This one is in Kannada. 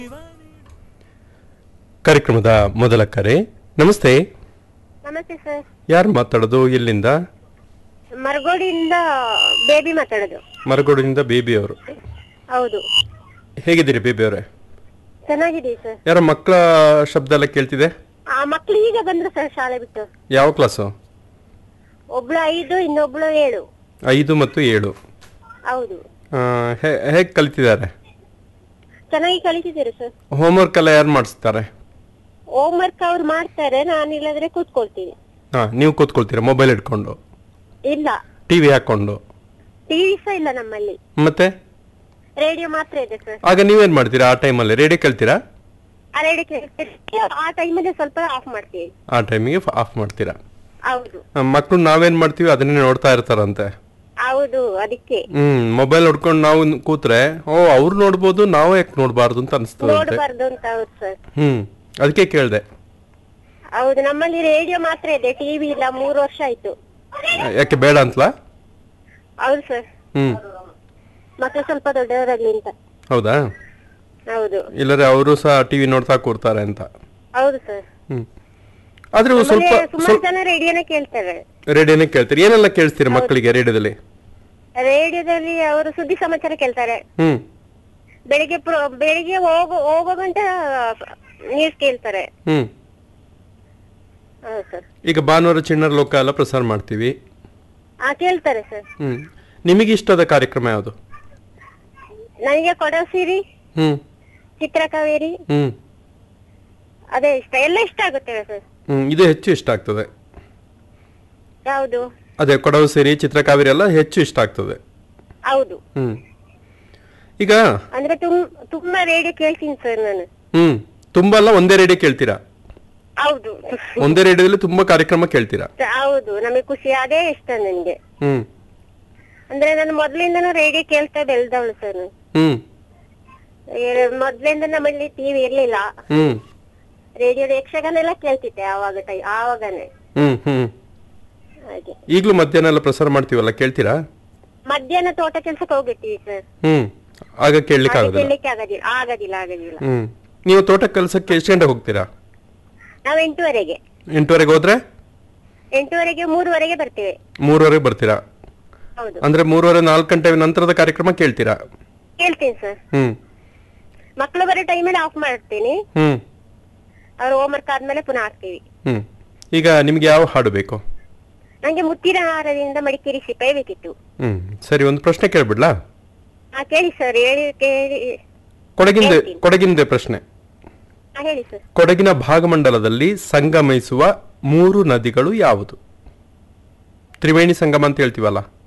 ಕಾರ್ಯಕ್ರಮದ ಮೊದಲ ಕರೆ ನಮಸ್ತೆ ನಮಸ್ತೆ ಸರ್ ಯಾರು ಮಾತಾಡೋದು ಎಲ್ಲಿಂದ ಮರಗೋಡಿಯಿಂದ ಬೇಬಿ ಮಾತಾಡೋದು ಮರಗೋಡಿನಿಂದ ಬೇಬಿ ಅವರು ಹೌದು ಹೇಗಿದ್ದೀರಿ ಬೇಬಿ ಅವರೇ ಚೆನ್ನಾಗಿದೆ ಸರ್ ಯಾರ ಮಕ್ಕಳ ಶಬ್ದ ಎಲ್ಲ ಕೇಳ್ತಿದೆ ಆ ಮಕ್ಳು ಈಗ ಬಂದ್ರು ಸರ್ ಶಾಲೆ ಬಿಟ್ಟು ಯಾವ ಕ್ಲಾಸು ಒಬ್ಳು ಐದು ಇನ್ನೊಬ್ಳು ಏಳು ಐದು ಮತ್ತು ಏಳು ಹೌದು ಹೇಗೆ ಕಲಿತಿದ್ದಾರೆ ಚೆನ್ನಾಗಿ ಕಲಿತಿದ್ದೀರಿ ಸರ್ ಹೋಮ್ವರ್ಕ್ ಎಲ್ಲ ಯಾರು ಮಾಡಿಸ್ತಾರೆ ಹೋಮ್ ವರ್ಕ್ ಅವ್ರು ಮಾಡ್ತಾರೆ ನಾನು ಇಲ್ಲದ್ರೆ ಕೂತ್ಕೊಳ್ತೀನಿ ಹಾಂ ನೀವು ಕೂತ್ಕೊಳ್ತೀರಾ ಮೊಬೈಲ್ ಇಟ್ಕೊಂಡು ಇಲ್ಲ ಟಿ ವಿ ಹಾಕ್ಕೊಂಡು ಟಿವಿ ಸಹ ಇಲ್ಲ ನಮ್ಮಲ್ಲಿ ಮತ್ತೆ ರೇಡಿಯೋ ಮಾತ್ರ ಇದೆ ಸರ್ ಆಗ ನೀವೇನು ಮಾಡ್ತೀರಾ ಆ ಟೈಮಲ್ಲಿ ರೇಡಿಯೋ ಕೇಳ್ತೀರಾ ಆ ರೇಡಿಯೋ ಕೇಳ್ತೀವಿ. ಆ ಟೈಮಲ್ಲಿ ಸ್ವಲ್ಪ ಆಫ್ ಮಾಡ್ತೀವಿ ಆ ಟೈಮಿಗೆ ಆಫ್ ಮಾಡ್ತೀರಾ ಹೌದು ಮಕ್ಕಳು ನಾವೇನು ಮಾಡ್ತೀವಿ ಅದನ್ನೇ ನೋಡ್ತಾ ಇರ್ತಾರಂತೆ ಹೌದು ಅದಕ್ಕೆ ಹ್ಮ್ ಮೊಬೈಲ್ ಹೊಡ್ಕೊಂಡು ನಾವು ಕೂತ್ರೆ ಓ ಅವ್ರು ನೋಡ್ಬೋದು ನಾವು ಯಾಕೆ ನೋಡ್ಬಾರ್ದು ಅಂತ ಅನಿಸ್ತದಂತೆ ನೋಡಬಾರ್ದು ಅಂತ ಹೌದು ಸರ್ ಹ್ಮ್ ಅದಕ್ಕೆ ಕೇಳ್ದೆ ಹೌದು ನಮ್ಮಲ್ಲಿ ರೇಡಿಯೋ ಮಾತ್ರ ಇದೆ ಟಿವಿ ಇಲ್ಲ ಮೂರು ವರ್ಷ ಆಯ್ತು ಯಾಕೆ ಬೇಡ ಅಂತಲಾ ಹೌದು ಸರ್ ಹ್ಮ್ ಮಕ್ಕಳು ಸ್ವಲ್ಪ ದೊಡ್ಡವರಾಗ್ಲಿ ಅಂತ ಹೌದಾ ಹೌದು ಇಲ್ಲದ್ರೆ ಅವರು ಸಹ ಟಿವಿ ನೋಡ್ತಾ ಕೂರ್ತಾರೆ ಅಂತ ಹೌದು ಸರ್ ಹ್ಮ್ ಆದ್ರೆ ಸ್ವಲ್ಪ ಸುಮಾರು ಜನ ರೇಡಿಯೋನ ಕೇಳ್ತಾರೆ ರೇಡಿಯೋನೇ ಕೇಳ್ತೀರಿ ಏನೆಲ್ಲ ಕೇಳಿಸ್ತೀರಿ ಮಕ್ಕಳಿಗೆ ರೇಡಿಯೋದಲ್ಲಿ ರೇಡಿಯೋದಲ್ಲಿ ಅವರು ಸುದ್ದಿ ಸಮಾಚಾರ ಕೇಳ್ತಾರೆ ಹ್ಮ್ ಬೆಳಿಗ್ಗೆ ಪ್ರೋ- ಬೆಳಿಗ್ಗೆ ಹೋಗೋ ಹೋಗೋ ಗಂಟ ನ್ಯೂಸ್ ಕೇಳ್ತಾರೆ ಹ್ಮ್ ಹೌದು ಸರ್ ಈಗ ಭಾನುವಾರ ಚಿಣ್ಣರ ಲೋಕ ಎಲ್ಲ ಪ್ರಸಾರ ಮಾಡ್ತೀವಿ ಹಾ ಕೇಳ್ತಾರೆ ಸರ್ ಹ್ಮ್ ನಿಮಗೆ ಇಷ್ಟದ ಕಾರ್ಯಕ್ರಮ ಯಾವುದು ನನಗೆ ಕೊಡೋ ಸೀರಿ ಹ್ಮ್ ಚಿತ್ರಕಾವೇರಿ ಹ್ಮ್ ಅದೇ ಇಷ್ಟ ಎಲ್ಲ ಇಷ್ಟ ಆಗುತ್ತೆ ಸರ್ ಹ್ಮ್ ಇದು ಹೆಚ್ಚು ಇಷ್ಟ ಆಗ್ತದೆ ಯಾವುದು ಅದೇ ಕೊಡವು ಸೇರಿ ಚಿತ್ರಕಾವೇರಿ ಎಲ್ಲ ಹೆಚ್ಚು ಇಷ್ಟ ಆಗ್ತದೆ ಹೌದು ಹ್ಮ್ ಈಗ ಅಂದ್ರೆ ತುಂ ತುಂಬಾ ರೇಡಿಯೋ ಕೇಳ್ತೀನಿ ಸರ್ ನಾನು ಹ್ಮ್ ತುಂಬಾ ಅಲ್ಲ ಒಂದೇ ರೇಡಿಯೋ ಕೇಳ್ತೀರಾ ಹೌದು ಒಂದೇ ರೇಡಿಯೋದಲ್ಲಿ ತುಂಬಾ ಕಾರ್ಯಕ್ರಮ ಕೇಳ್ತೀರಾ ಹೌದು ನಮಗೆ ಖುಷಿ ಅದೇ ಇಷ್ಟ ನನ್ಗೆ ಹ್ಮ್ ಅಂದ್ರೆ ನಾನು ಮೊದ್ಲಿಂದನೂ ರೇಡಿಯೋ ಕೇಳ್ತಾ ಬೆಳ್ದವಳು ಸರ್ ನಾನು ಹ್ಮ್ ಏ- ಮೊದ್ಲಿಂದ ನಮ್ಮಲ್ಲಿ ಟಿವಿ ಇರ್ಲಿಲ್ಲ ಹ್ಮ್ ರೇಡಿಯೋದ ಯಕ್ಷಗಾನ ಎಲ್ಲ ಕೇಳ್ತಿದ್ದೆ ಆವಾಗ ಟೈ ಆವಾಗನೇ ಹ್ಮ್ ಹ್ಮ್ ಹಾಗೆ ಈಗಲೂ ಮಧ್ಯಾಹ್ನ ಎಲ್ಲ ಪ್ರಸಾರ ಮಾಡ್ತೀವಲ್ಲ ಕೇಳ್ತೀರಾ ಮಧ್ಯಾಹ್ನ ತೋಟ ಕೆಲ್ಸಕ್ಕೆ ಹೋಗಿರ್ತೀವಿ ಸರ್ ಹ್ಮ್ ಆಗ ಕೇಳಲಿಕ್ಕೆ ಹಾಗೆ ಆಗೋದಿಲ್ಲ ಕೇಳಲಿಕ್ಕೆ ಆಗೋದಿಲ್ಲ ಆಗೋದಿಲ್ಲ ಆಗೋದಿಲ್ಲ ಹ್ಮ್ ನೀವು ತೋಟ ಕೆಲಸಕ್ಕೆ ಎಷ್ಟು ಗಂಟೆ ಹೋಗ್ತೀರಾ ನಾವು ಎಂಟುವರೆಗೆ ಎಂಟುವರೆಗೆ ಹೋದ್ರೆ ಎಂಟುವರೆಗೆ ಮೂರುವರೆಗೆ ಬರ್ತೇವೆ ಮೂರುವರೆಗೆ ಬರ್ತೀರಾ ಹೌದು ಅಂದ್ರೆ ಮೂರುವರೆ ನಾಲ್ಕು ಗಂಟೆ ನಂತರದ ಕಾರ್ಯಕ್ರಮ ಕೇಳ್ತೀರಾ ಕೇಳ್ತೀನಿ ಸರ್ ಹ್ಮ್ ಮಕ್ಕಳು ಬರೋ ಟೈಮಲ್ಲಿ ಆಫ್ ಮಾಡ್ತೀನಿ ಹ್ಮ್ ಅವ್ರು ಹೋಮ್ವರ್ಕ್ ಆದ್ಮೇಲೆ ಪುನಃ ಹಾಕ್ತೀವಿ ಹ್ಮ್ ಈಗ ನಿಮ್ಗೆ ಯಾವ ಹಾಡು ಬೇಕು ನಂಗೆ ಮುತ್ತಿನ ಹಾರದಿಂದ ಮಡಿಕೇರಿ ಸಿಪಾಯಿ ಬೇಕಿತ್ತು ಹ್ಮ್ ಸರಿ ಒಂದು ಪ್ರಶ್ನೆ ಕೇಳ್ಬಿಡ್ಲಾ ಹಾ ಕೇಳಿ ಸರ್ ಹೇಳಿ ಕೇಳಿ ಕೊಡಗಿಂದ ಹೇಳ್ತೀನಿ. ಕೊಡಗಿಂದ ಪ್ರಶ್ನೆ ಹಾ ಹೇಳಿ ಸರ್ ಕೊಡಗಿನ ಭಾಗಮಂಡಲದಲ್ಲಿ ಸಂಗಮಿಸುವ ಮೂರು ನದಿಗಳು ಯಾವುದು ತ್ರಿವೇಣಿ ಸಂಗಮ ಅಂತ ಹೇಳ್ತೀವಲ್ಲ